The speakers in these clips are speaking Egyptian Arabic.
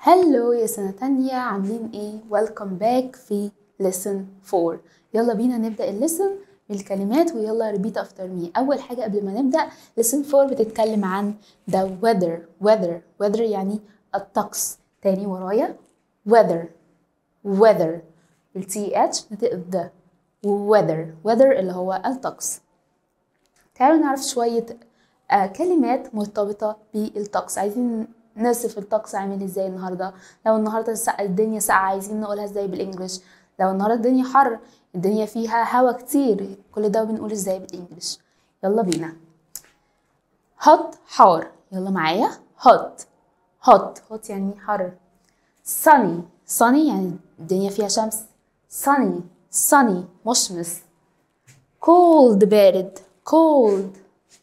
هلو يا سنة تانية عاملين ايه؟ ويلكم باك في lesson 4 يلا بينا نبدأ الليسن بالكلمات ويلا repeat after me أول حاجة قبل ما نبدأ lesson 4 بتتكلم عن the weather weather weather يعني الطقس تاني ورايا weather weather ال th نطق the weather weather اللي هو الطقس تعالوا نعرف شوية آه كلمات مرتبطة بالطقس عايزين نصف الطقس عامل ازاي النهارده لو النهارده الدنيا ساقعة عايزين نقولها ازاي بالانجلش لو النهارده الدنيا حر الدنيا فيها هوا كتير كل ده بنقول ازاي بالانجلش يلا بينا hot حار يلا معايا hot hot hot يعني حر sunny sunny يعني الدنيا فيها شمس sunny sunny مشمس cold بارد cold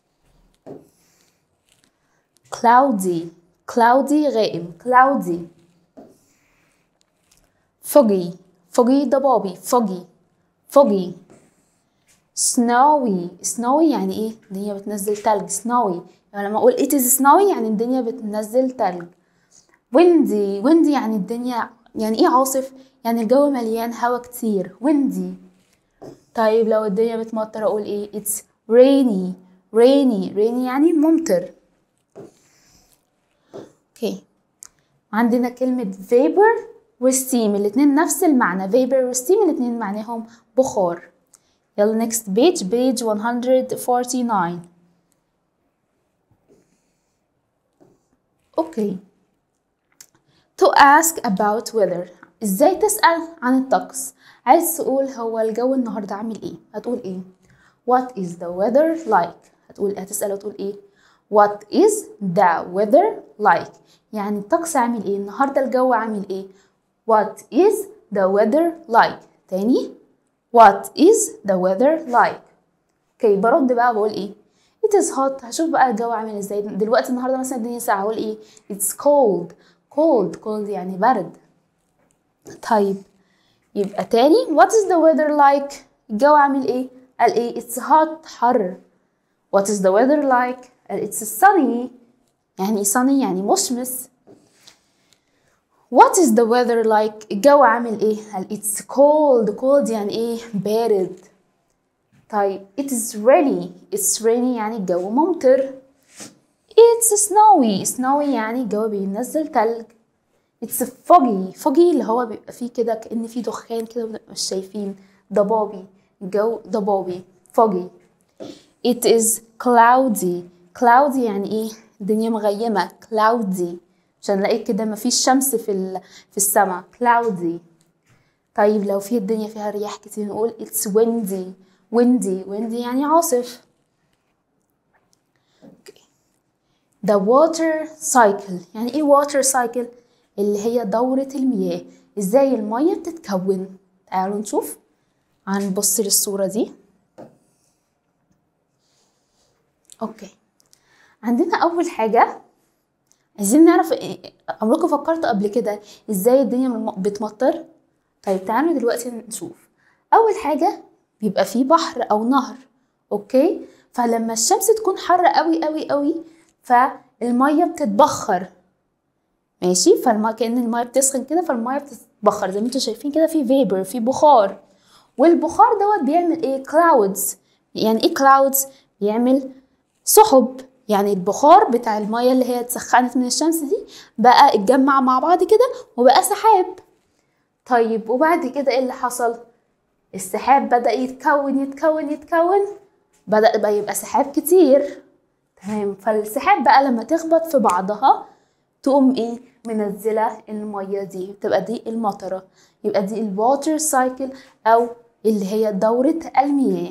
cloudy cloudy غائم cloudy foggy foggy ضبابي foggy foggy snowy snowy يعني ايه الدنيا بتنزل تلج snowy يعني لما اقول it is snowy يعني الدنيا بتنزل تلج windy windy يعني الدنيا يعني ايه عاصف يعني الجو مليان هوا كتير windy طيب لو الدنيا بتمطر اقول ايه it's rainy rainy rainy يعني ممطر اوكي عندنا كلمة vapor وستيم الاتنين نفس المعنى vapor وستيم الاتنين معناهم بخار يلا next page page 149 اوكي to ask about weather ازاي تسأل عن الطقس عايز تقول هو الجو النهاردة عامل ايه هتقول ايه what is the weather like هتقول هتسأل وتقول ايه what is the weather like يعني الطقس عامل ايه النهاردة الجو عامل ايه what is the weather like تاني what is the weather like اوكي برد بقى بقول ايه it is hot هشوف بقى الجو عامل ازاي دلوقتي النهارده مثلا الدنيا ساقعه اقول ايه it's cold cold cold يعني برد طيب يبقى تاني what is the weather like الجو عامل ايه قال ايه it's hot حر what is the weather like قال it's sunny يعني sunny يعني مشمس what is the weather like الجو عامل ايه قال it's cold cold يعني ايه بارد طيب it is rainy it's rainy يعني الجو ممطر it's snowy snowy يعني الجو بينزل تلج it's foggy foggy اللي هو بيبقى فيه كده كأن فيه دخان كده وبنبقى مش شايفين ضبابي الجو ضبابي foggy it is cloudy cloudy يعني ايه الدنيا مغيمة cloudy عشان نلاقي كده مفيش شمس في ال... في السماء cloudy طيب لو في الدنيا فيها رياح كتير نقول it's windy windy windy يعني عاصف okay. the water cycle يعني ايه water cycle اللي هي دورة المياه ازاي المية بتتكون تعالوا نشوف هنبص للصورة دي اوكي عندنا اول حاجة عايزين نعرف إيه عمركم فكرتوا قبل كده ازاي الدنيا بتمطر طيب تعالوا دلوقتي نشوف اول حاجة بيبقى فيه بحر او نهر اوكي فلما الشمس تكون حارة قوي قوي قوي فالمية بتتبخر ماشي فالمية كأن المية بتسخن كده فالمية بتتبخر زي ما انتوا شايفين كده في فيبر في بخار والبخار دوت بيعمل ايه كلاودز يعني ايه كلاودز بيعمل سحب يعني البخار بتاع المية اللي هي اتسخنت من الشمس دي بقى اتجمع مع بعض كده وبقى سحاب طيب وبعد كده ايه اللي حصل السحاب بدأ يتكون يتكون يتكون بدأ بقى يبقى سحاب كتير تمام فالسحاب بقى لما تخبط في بعضها تقوم ايه منزلة المية دي تبقى دي المطرة يبقى دي الواتر سايكل او اللي هي دورة المياه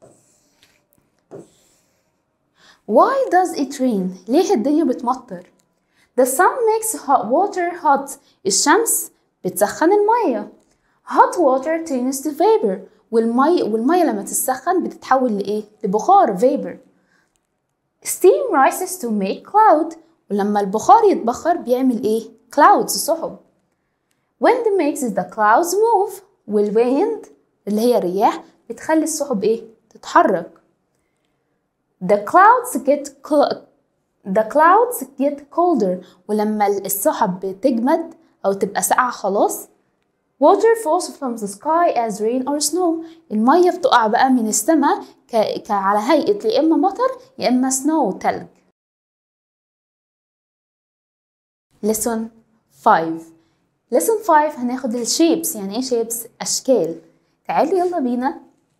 Why does it rain? ليه الدنيا بتمطر؟ The sun makes hot water hot. الشمس بتسخن المية. Hot water turns to vapor. والمية والمية لما تتسخن بتتحول لإيه؟ لبخار vapor. Steam rises to make cloud. ولما البخار يتبخر بيعمل إيه؟ clouds سحب. Wind makes the clouds move. والwind اللي هي الرياح بتخلي السحب إيه؟ تتحرك. The clouds get the clouds get colder ولما السحب بتجمد أو تبقى ساقعة خلاص water falls from the sky as rain or snow المية بتقع بقى من السماء ك... ك... على هيئة يا إما مطر يا إما snow تلج lesson 5 lesson 5 هناخد الشيبس يعني ايه شيبس أشكال تعالوا يلا بينا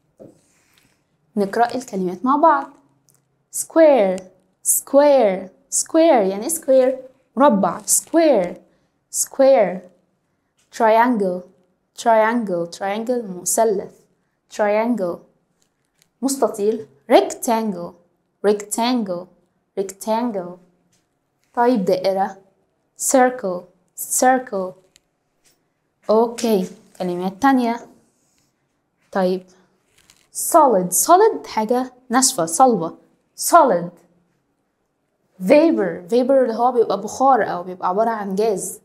نقرأ الكلمات مع بعض square square square يعني ايه square مربع square square triangle triangle triangle مثلث triangle مستطيل rectangle rectangle rectangle طيب دائرة circle circle اوكي كلمات تانية طيب solid solid حاجة ناشفة صلبة solid vapor vapor اللي هو بيبقى بخار أو بيبقى عبارة عن جاز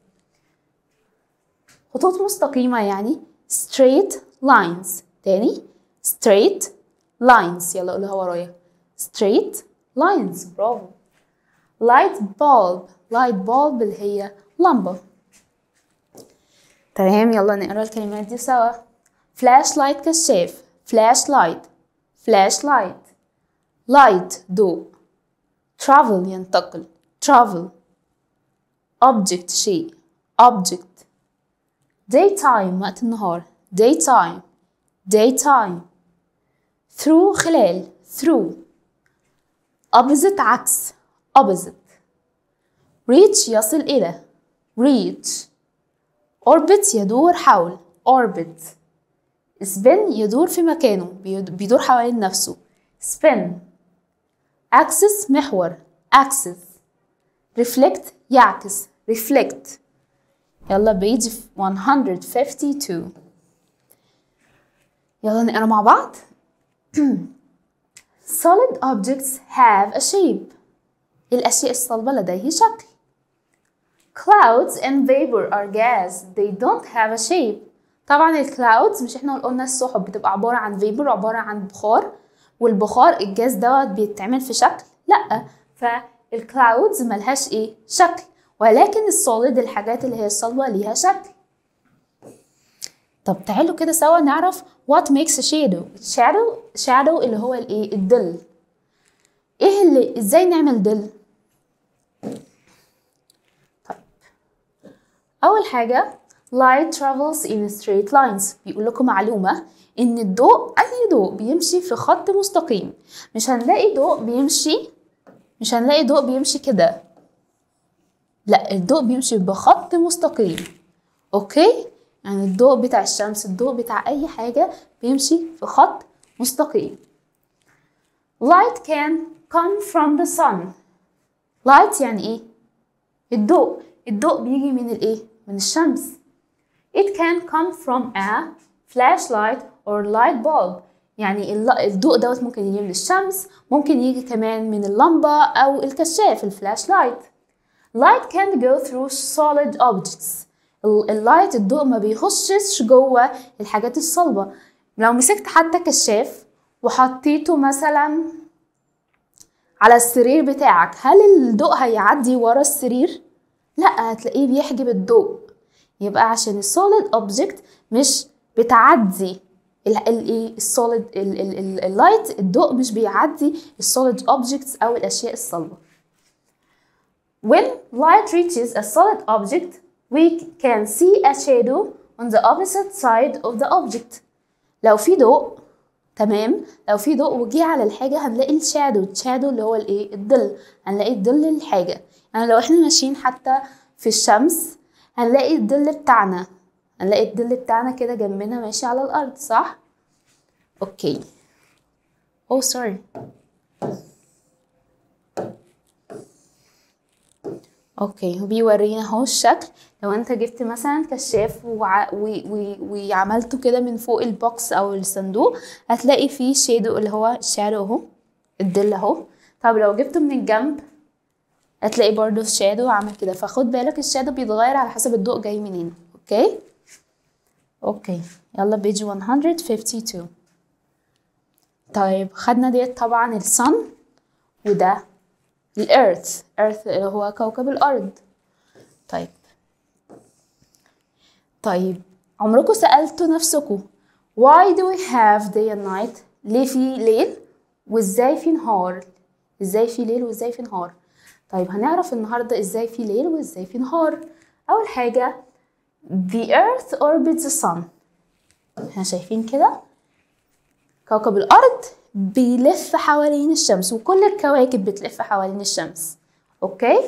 خطوط مستقيمة يعني straight lines تاني straight lines يلا قولها ورايا straight lines برافو light bulb light bulb اللي هي لمبة تمام يلا نقرا الكلمات دي سوا flashlight كشاف flashlight flashlight light ضوء travel ينتقل travel object شيء object daytime وقت النهار daytime daytime through خلال through opposite عكس opposite reach يصل إلى reach orbit يدور حول orbit spin يدور في مكانه بيدور حوالين نفسه spin axis محور axis reflect يعكس reflect يلا بيج 152 يلا نقرا مع بعض solid objects have a shape الأشياء الصلبة لديه شكل clouds and vapor are gas they don't have a shape طبعا الكلاودز مش احنا قلنا السحب بتبقى عبارة عن vapor عبارة عن بخار والبخار الجاز دوت بيتعمل في شكل لأ فالكلاودز ملهاش ايه شكل ولكن السوليد الحاجات اللي هي الصلبة ليها شكل طب تعالوا كده سوا نعرف what makes a shadow shadow shadow اللي هو الايه الظل ايه اللي ازاي نعمل ظل طيب اول حاجة light travels in straight lines بيقول لكم معلومة ان الضوء اي ضوء بيمشي في خط مستقيم مش هنلاقي ضوء بيمشي مش هنلاقي ضوء بيمشي كده لا الضوء بيمشي بخط مستقيم اوكي يعني الضوء بتاع الشمس الضوء بتاع اي حاجة بيمشي في خط مستقيم light can come from the sun light يعني ايه الضوء الضوء بيجي من الايه من الشمس it can come from a flashlight or light bulb يعني الضوء دوت ممكن يجي من الشمس ممكن يجي كمان من اللمبة أو الكشاف الفلاش لايت light can't go through solid objects اللايت الضوء ما بيخشش جوه الحاجات الصلبة لو مسكت حتى كشاف وحطيته مثلا على السرير بتاعك هل الضوء هيعدي ورا السرير؟ لا هتلاقيه بيحجب الضوء يبقى عشان السوليد اوبجكت مش بتعدي السوليد اللايت الضوء مش بيعدي السوليد اوبجكتس او الاشياء الصلبه When light reaches a solid object, we can see a shadow on the opposite side of the object. لو في ضوء تمام لو في ضوء وجه على الحاجة هنلاقي الشادو الشادو اللي هو الايه الظل هنلاقي الظل الحاجة يعني لو احنا ماشيين حتى في الشمس هنلاقي الظل بتاعنا هنلاقي الظل بتاعنا كده جنبنا ماشي على الأرض صح؟ اوكي oh sorry اوكي وبيورينا اهو الشكل لو انت جبت مثلا كشاف وع... و... و... وعملته كده من فوق البوكس او الصندوق هتلاقي فيه شادو اللي هو الشادو اهو الظل اهو طب لو جبته من الجنب هتلاقي برضو الشادو عامل كده فخد بالك الشادو بيتغير على حسب الضوء جاي منين اوكي اوكي يلا بيج 152 طيب خدنا ديت طبعا الصن وده الإيرث إيرث هو كوكب الأرض طيب طيب عمركم سألتوا نفسكم why do we have day and night ليه في ليل وازاي في نهار ازاي في ليل وازاي في نهار طيب هنعرف النهارده ازاي في ليل وازاي في نهار اول حاجه the earth orbits the sun احنا شايفين كده كوكب الارض بيلف حوالين الشمس وكل الكواكب بتلف حوالين الشمس اوكي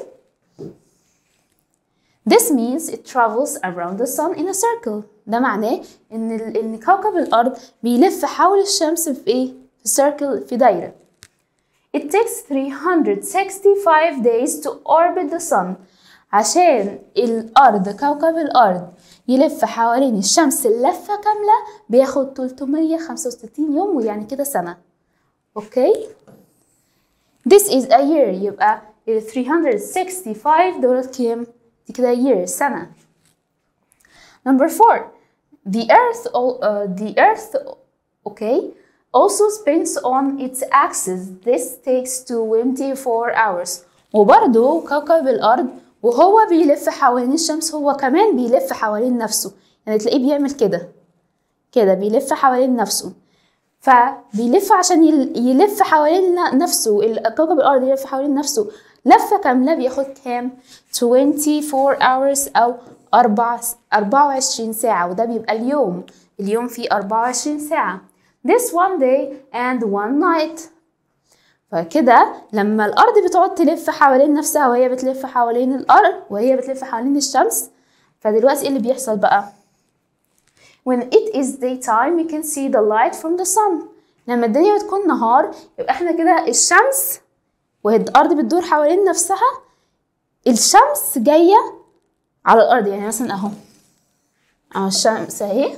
This means it travels around the sun in a circle. ده معناه ان ال- ان كوكب الارض بيلف حول الشمس في ايه؟ في circle في دايره. It takes 365 days to orbit the sun. عشان الارض كوكب الارض يلف حوالين الشمس اللفه كامله بياخد 365 يوم ويعني كده سنه. اوكي؟ This is a year يبقى ال 365 دولت كام؟ دي كده year سنة. Number four, the earth, al- uh, the earth, okay, also spins on its axis. This takes 24 hours. وبرضه كوكب الأرض وهو بيلف حوالين الشمس هو كمان بيلف حوالين نفسه يعني تلاقيه بيعمل كده كده بيلف حوالين نفسه فبيلف عشان يل- يلف حوالين ن- نفسه ال- كوكب الأرض يلف حوالين نفسه لفة كاملة بياخد كام 24 hours أو أربع 24 ساعة وده بيبقى اليوم اليوم فيه 24 ساعة This one day and one night فكده لما الأرض بتقعد تلف حوالين نفسها وهي بتلف حوالين الأرض وهي بتلف حوالين الشمس فدلوقتي ايه اللي بيحصل بقى؟ When it is daytime we can see the light from the sun لما الدنيا بتكون نهار يبقى احنا كده الشمس وهي الأرض بتدور حوالين نفسها الشمس جاية على الأرض يعني مثلا أهو أهو الشمس أهي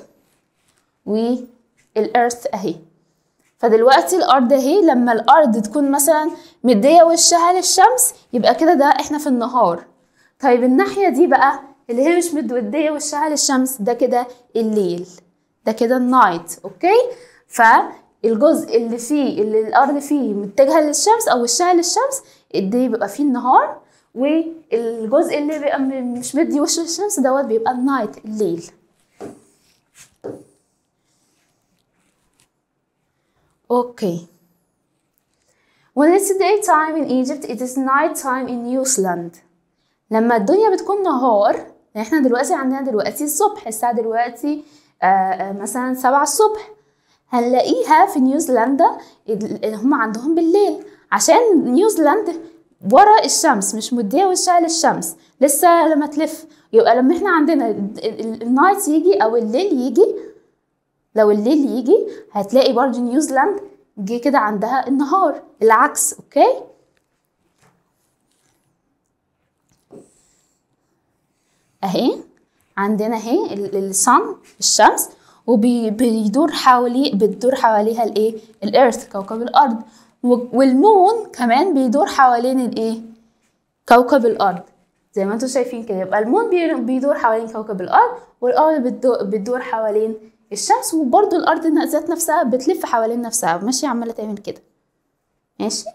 والأرث أهي فدلوقتي الأرض أهي لما الأرض تكون مثلا مدية وشها للشمس يبقى كده ده احنا في النهار طيب الناحية دي بقى اللي هي مش مدية وشها للشمس ده كده الليل ده كده النايت اوكي فالجزء اللي فيه اللي الارض فيه متجهه للشمس او وشها للشمس ده بيبقى فيه النهار والجزء اللي بيبقى م- مش مدي وشه للشمس دوت بيبقى النايت الليل اوكي When it's daytime in Egypt, it is night time in New Zealand. لما الدنيا بتكون نهار يعني احنا دلوقتي عندنا دلوقتي الصبح الساعة دلوقتي آه، آه، مثلا سبعة الصبح هنلاقيها في نيوزيلندا اللي هم عندهم بالليل عشان نيوزيلندا ورا الشمس مش مديه وشها للشمس لسه لما تلف يبقى لما احنا عندنا ال- ال- النايت يجي او الليل يجي لو الليل يجي هتلاقي برضو نيوزيلاند جه كده عندها النهار العكس اوكي اهي عندنا اهي الصن الشمس وبيدور حوالي بتدور حواليها الايه الارث كوكب الارض و- والمون كمان بيدور حوالين الايه كوكب الارض زي ما انتم شايفين كده يبقى المون بي- بيدور حوالين كوكب الارض والارض بتدو- بتدور حوالين الشمس وبرضو الارض ذات نفسها بتلف حوالين نفسها ماشي عماله تعمل كده ماشي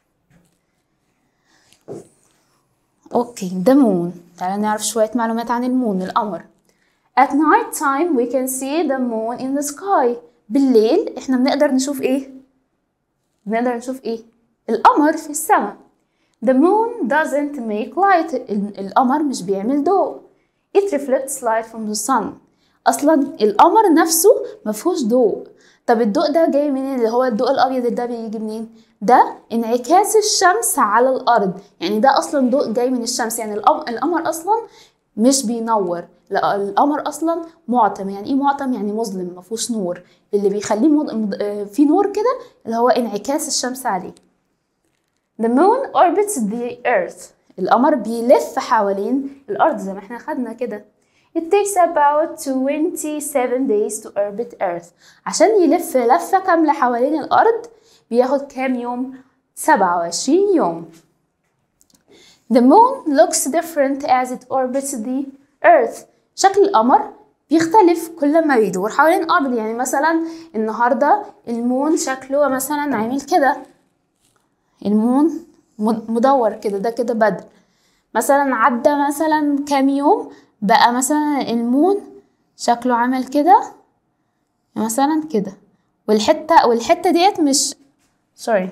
اوكي ده مون تعالى نعرف شويه معلومات عن المون القمر At night time we can see the moon in the sky بالليل احنا بنقدر نشوف ايه بنقدر نشوف ايه القمر في السماء The moon doesn't make light ال- القمر مش بيعمل ضوء It reflects light from the sun اصلا القمر نفسه ما فيهوش ضوء طب الضوء ده جاي منين اللي هو الضوء الابيض ده بيجي منين ده انعكاس الشمس على الارض يعني ده اصلا ضوء جاي من الشمس يعني القم- القمر اصلا مش بينور لا القمر اصلا معتم يعني ايه معتم يعني مظلم ما فيهوش نور اللي بيخليه مض... مض... آه، في نور كده اللي هو انعكاس الشمس عليه The moon orbits the earth القمر بيلف حوالين الأرض زي ما احنا خدنا كده It takes about 27 days to orbit Earth عشان يلف لفة كاملة حوالين الأرض بياخد كام يوم؟ 27 يوم The moon looks different as it orbits the earth شكل القمر بيختلف كل ما بيدور حوالين الأرض يعني مثلا النهاردة المون شكله مثلا عامل كده المون مد- مدور كده ده كده بدر مثلا عدى مثلا كام يوم بقى مثلا المون شكله عامل كده مثلا كده والحتة والحتة ديت مش سوري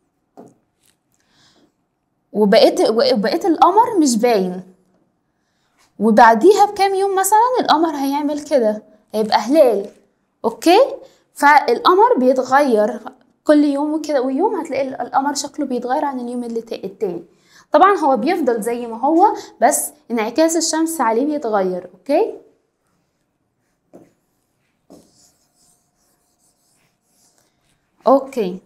وبقيت وبقيت القمر مش باين وبعديها بكام يوم مثلا القمر هيعمل كده هيبقى هلال اوكي فالقمر بيتغير كل يوم وكده ويوم هتلاقي القمر شكله بيتغير عن اليوم اللي تا- التاني طبعا هو بيفضل زي ما هو بس انعكاس الشمس عليه بيتغير اوكي اوكي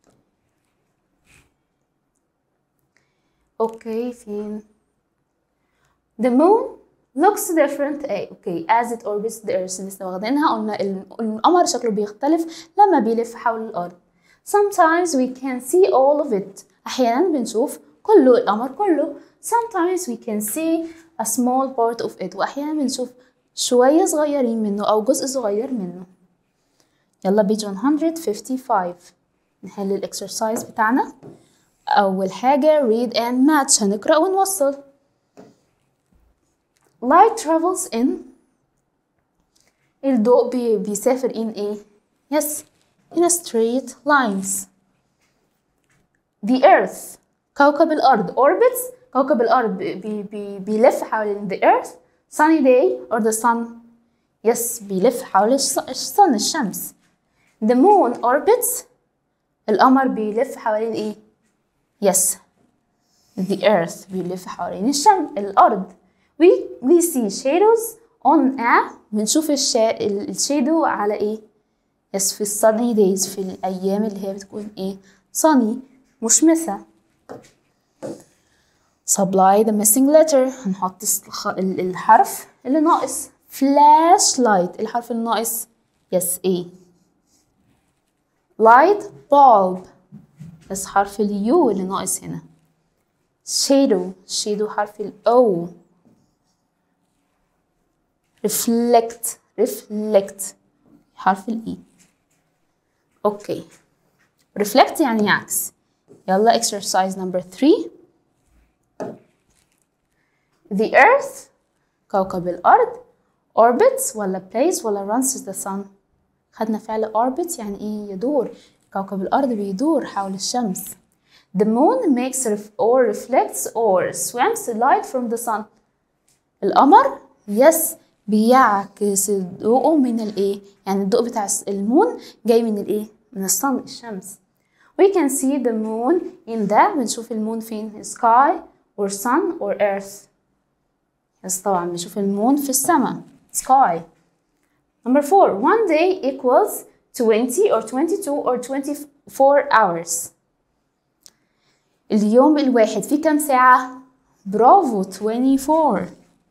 اوكي فين The moon looks different ايه اوكي as it orbits the earth لسه واخدينها قلنا ال- القمر شكله بيختلف لما بيلف حول الارض sometimes we can see all of it احيانا بنشوف كله القمر كله sometimes we can see a small part of it واحيانا بنشوف شوية صغيرين منه او جزء صغير منه يلا بيج 155 نحل الاكسرسايز بتاعنا اول حاجة read and match هنقرأ ونوصل light travels in الضوء بي بيسافر in ايه yes in a straight lines the earth كوكب الأرض orbits كوكب الأرض بي بي بي بيلف حوالين the earth sunny day or the sun yes بيلف حول الش- الصن الشمس the moon orbits القمر بيلف حوالين ايه yes the earth بيلف حوالين الشمس الأرض we we see shadows on a بنشوف الشا... الشادو على ايه yes في sunny days في الأيام اللي هي بتكون ايه sunny مشمسة supply the missing letter هنحط الخ- ال- الحرف اللي ناقص flashlight الحرف الناقص yes A light bulb بس حرف اليو اللي ناقص هنا shadow shadow حرف ال O reflect reflect حرف ال E اوكي reflect يعني يعكس يلا exercise number 3 The earth كوكب الأرض orbits ولا plays ولا runs the sun خدنا فعل orbit يعني ايه يدور كوكب الأرض بيدور حول الشمس The moon makes ref or reflects or swims light from the sun القمر يس بيعكس ضوءه من الايه يعني الضوء بتاع الس- المون جاي من الايه من الصن الشمس we can see the moon in the بنشوف المون فين sky or sun or earth يس طبعا بنشوف المون في السماء sky number four one day equals 20 or 22 or 24 hours اليوم الواحد فيه كام ساعة؟ برافو 24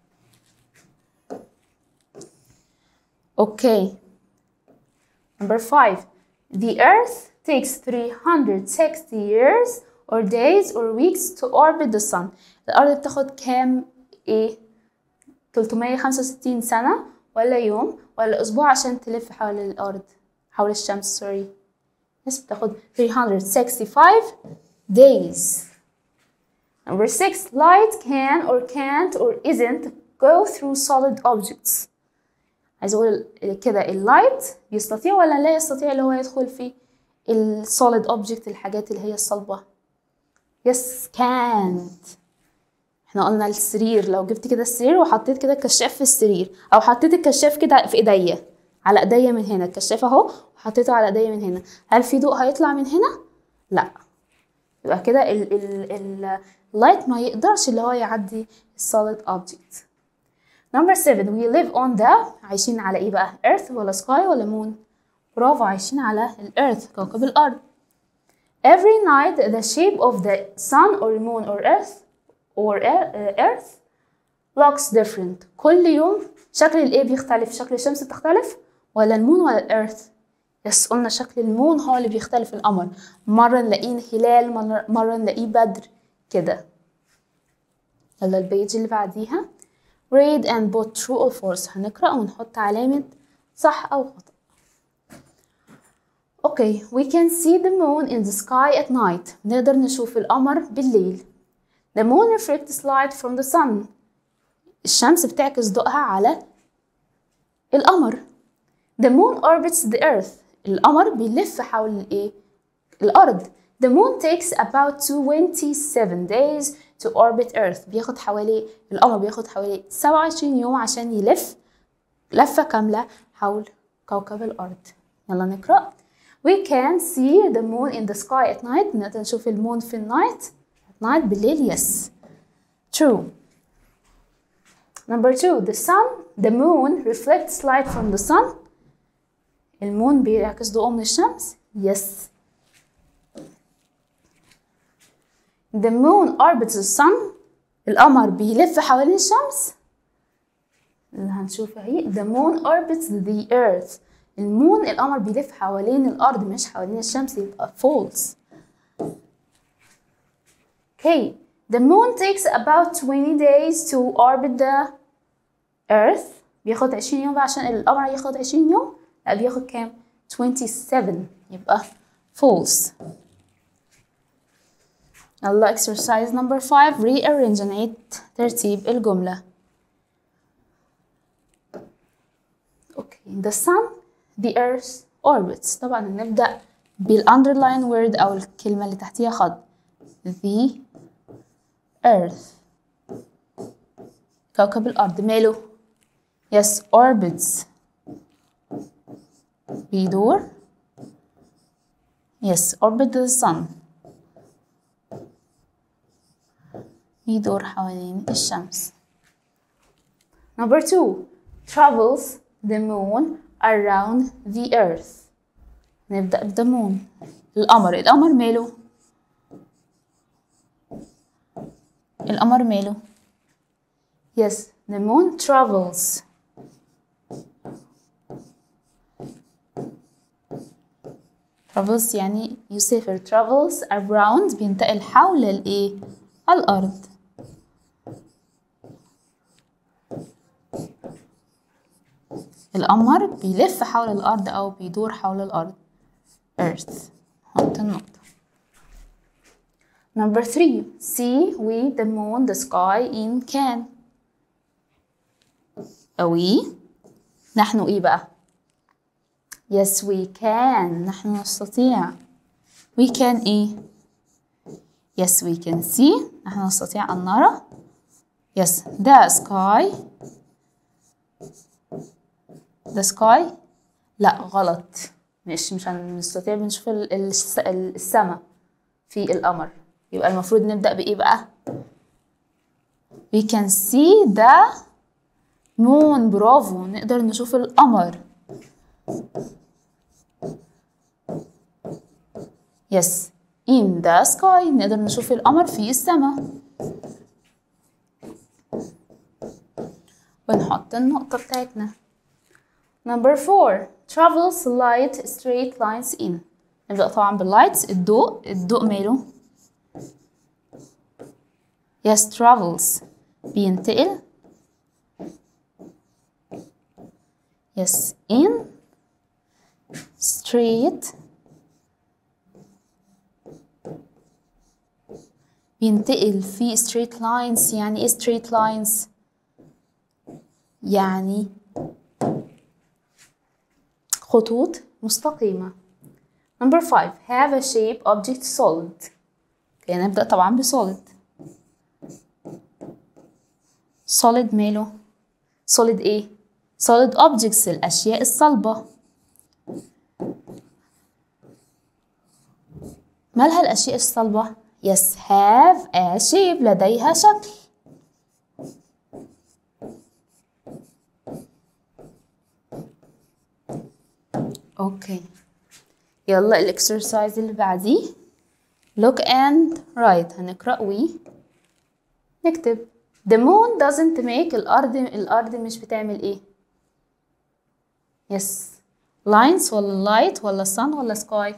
Okay. Number five. The Earth takes 360 years or days or weeks to orbit the sun. الأرض بتاخد كام إيه؟ 365 سنة ولا يوم ولا أسبوع عشان تلف حول الأرض حول الشمس سوري بس بتاخد 365 days. Number six. Light can or can't or isn't go through solid objects. عايز اقول كده اللايت يستطيع ولا لا يستطيع اللي هو يدخل في السوليد اوبجكت الحاجات اللي هي الصلبة يس كانت احنا قلنا السرير لو جبت كده السرير وحطيت كده الكشاف في السرير او حطيت الكشاف كده في ايديا على ايديا من هنا الكشاف اهو وحطيته على ايديا من هنا هل في ضوء هيطلع من هنا لا يبقى كده ال ال اللايت ما يقدرش اللي هو يعدي السوليد اوبجكت Number seven, we live on the عايشين على ايه بقى؟ Earth ولا sky ولا moon؟ برافو عايشين على ال Earth كوكب الأرض. Every night the shape of the sun or moon or earth or uh, earth looks different. كل يوم شكل الايه بيختلف؟ شكل الشمس بتختلف ولا المون ولا الأرث؟ يس قلنا شكل المون هو اللي بيختلف القمر مرة نلاقيه هلال مرة, مرة نلاقيه بدر كده يلا البيج اللي بعديها read and put true or false هنقرأ ونحط علامة صح أو خطأ Okay, we can see the moon in the sky at night. نقدر نشوف القمر بالليل. The moon reflects light from the sun. الشمس بتعكس ضوءها على القمر. The moon orbits the earth. القمر بيلف حول الايه؟ الأرض. The moon takes about 27 days to orbit Earth. بياخد حوالي القمر بياخد حوالي 27 يوم عشان يلف لفة كاملة حول كوكب الأرض. يلا نقرأ. We can see the moon in the sky at night. نقدر نشوف المون في النايت. At night بالليل yes. True. Number two, the sun, the moon reflects light from the sun. المون بيعكس ضوءه من الشمس. Yes. The moon orbits the sun. القمر بيلف حوالين الشمس. اللي هنشوفها هي The moon orbits the earth. المون القمر بيلف حوالين الأرض مش حوالين الشمس يبقى false. Okay. The moon takes about 20 days to orbit the earth. بياخد 20 يوم بقى عشان القمر ياخد 20 يوم. لا بياخد كام؟ 27 يبقى false. يلا exercise number 5 rearrange نعيد ترتيب الجملة okay the sun the earth orbits طبعا نبدأ بالunderline word أو الكلمة اللي تحتيها خط the earth كوكب الأرض ماله yes orbits بيدور yes orbit the sun يدور حوالين الشمس. Number two, travels the moon around the earth. نبدأ ب the moon. القمر، القمر ماله؟ القمر ماله؟ Yes, the moon travels. travels يعني يسافر travels around بينتقل حول الايه؟ الأرض. القمر بيلف حول الأرض أو بيدور حول الأرض Earth حط النقطة Number three see we the moon the sky in can we نحن إيه بقى Yes we can نحن نستطيع we can إيه Yes we can see نحن نستطيع أن نرى Yes the sky the sky لا غلط مش مش هنستطيع بنشوف السماء في القمر يبقى المفروض نبدأ بإيه بقى we can see the moon برافو نقدر نشوف القمر yes in the sky نقدر نشوف القمر في السماء ونحط النقطة بتاعتنا Number four travels light straight lines in نبدأ طبعا باللايتس الضوء الضوء ماله yes travels بينتقل yes in straight بينتقل في straight lines يعني ايه straight lines يعني خطوط مستقيمة number five have a shape object solid يعني نبدأ طبعا ب solid solid ماله solid ايه solid objects الأشياء الصلبة مالها الأشياء الصلبة yes have a shape لديها شكل اوكي يلا الاكسرسايز اللي بعديه look and write هنقرأ وي نكتب the moon doesn't make الأرض الأرض مش بتعمل ايه yes lines ولا light ولا sun ولا sky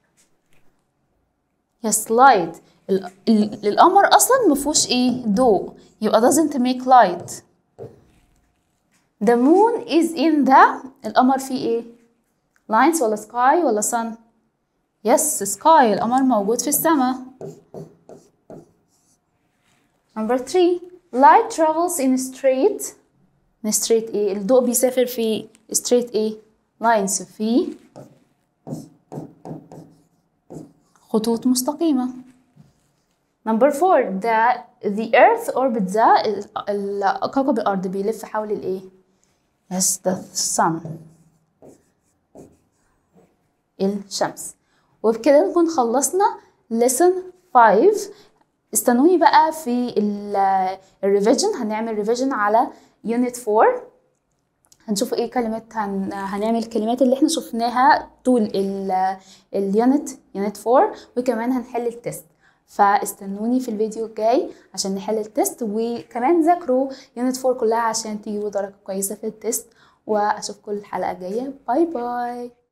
yes light ال- ال- القمر اصلا مفهوش ايه ضوء يبقى doesn't make light the moon is in the القمر فيه ايه lines ولا sky ولا sun يس سكاي القمر موجود في السماء Number three light travels in straight in straight ايه الضوء بيسافر في straight ايه lines في خطوط مستقيمة Number four the the earth orbits the ال- ال- كوكب الأرض بيلف حول الإيه؟ Yes the sun الشمس وبكده نكون خلصنا lesson 5 استنوني بقى في الريفيجن هنعمل ريفيجن على unit 4 هنشوف ايه كلمات هن... هنعمل الكلمات اللي احنا شفناها طول ال اليونت يونت 4 وكمان هنحل التست فاستنوني في الفيديو الجاي عشان نحل التست وكمان ذاكروا يونت 4 كلها عشان تجيبوا درجة كويسة في التست واشوفكم الحلقة الجاية باي باي